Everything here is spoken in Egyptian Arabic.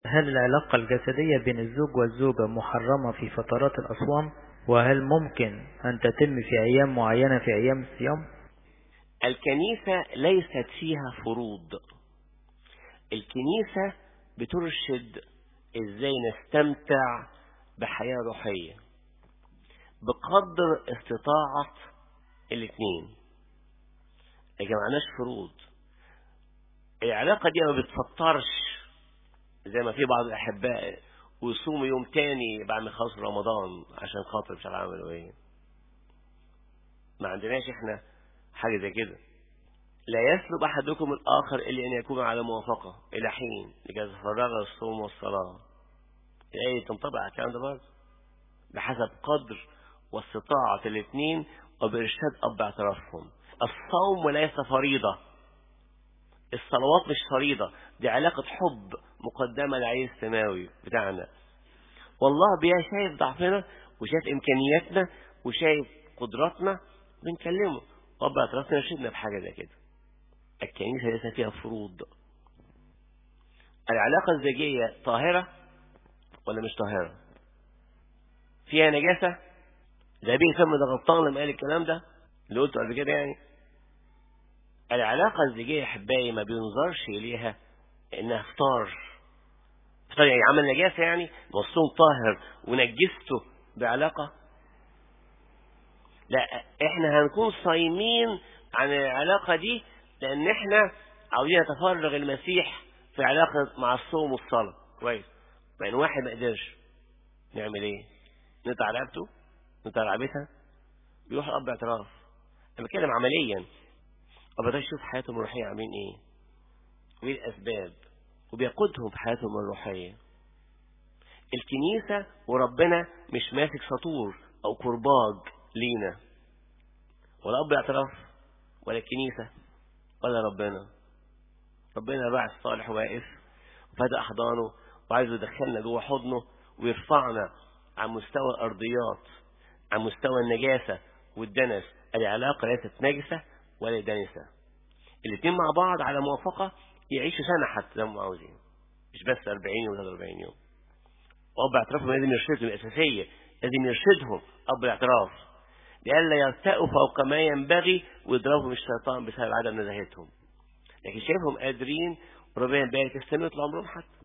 هل العلاقة الجسدية بين الزوج والزوجة محرمة في فترات الأصوام وهل ممكن أن تتم في أيام معينة في أيام الصيام الكنيسة ليست فيها فروض الكنيسة بترشد ازاي نستمتع بحياة روحية بقدر استطاعة الاثنين ما جمعناش فروض العلاقة دي ما بتفطرش زي ما في بعض الأحباء ويصوموا يوم تاني بعد ما يخلصوا رمضان عشان خاطر مش عارف يعملوا ايه ما عندناش احنا حاجة زي كده لا يسلب أحدكم الآخر إلا أن يكون على موافقة إلى حين لكي تفرغ الصوم والصلاة الآية تنطبق على الكلام ده برضه بحسب قدر واستطاعة الاثنين وبإرشاد أب اعترافهم الصوم وليس فريضة الصلوات مش فريضة دي علاقة حب مقدمة للعريس السماوي بتاعنا والله بيها شايف ضعفنا وشايف إمكانياتنا وشايف قدراتنا بنكلمه رب اعترافنا يرشدنا بحاجة زي كده الكنيسة ليس فيها فروض العلاقة الزوجية طاهرة ولا مش طاهرة فيها نجاسة ده بيه فم ده غلطان لما قال الكلام ده اللي قلته قبل كده يعني العلاقة الزوجية يا احبائي ما بينظرش إليها إنها فطار فطار يعني عمل نجاسة يعني نصهم طاهر ونجسته بعلاقة لا احنا هنكون صايمين عن العلاقة دي لأن احنا عاوزين نتفرغ المسيح في علاقة مع الصوم والصلاة كويس يعني واحد ما قدرش نعمل ايه نقطع رقبته نقطع رقبتها بيروح الأب اعتراف أنا بتكلم عمليا أبدا يشوف حياتهم الروحية عاملين إيه وإيه الأسباب وبيقودهم في حياتهم الروحية الكنيسة وربنا مش ماسك سطور أو كرباج لينا ولا أب اعتراف ولا الكنيسة ولا ربنا ربنا باعث صالح واقف وفتح أحضانه وعايز يدخلنا جوه حضنه ويرفعنا عن مستوى الأرضيات عن مستوى النجاسة والدنس العلاقة ليست نجسة ولا دنسة الاثنين مع بعض على موافقة يعيشوا سنة حتى زي ما عاوزين مش بس 40 يوم ولا 40 يوم وأب اعترافهم لازم يرشدهم الأساسية لازم يرشدهم أب الاعتراف لئلا يرتقوا فوق ما ينبغي ويضربهم الشيطان بسبب عدم نزاهتهم لكن شايفهم قادرين وربنا يبارك يستمروا طول عمرهم حتى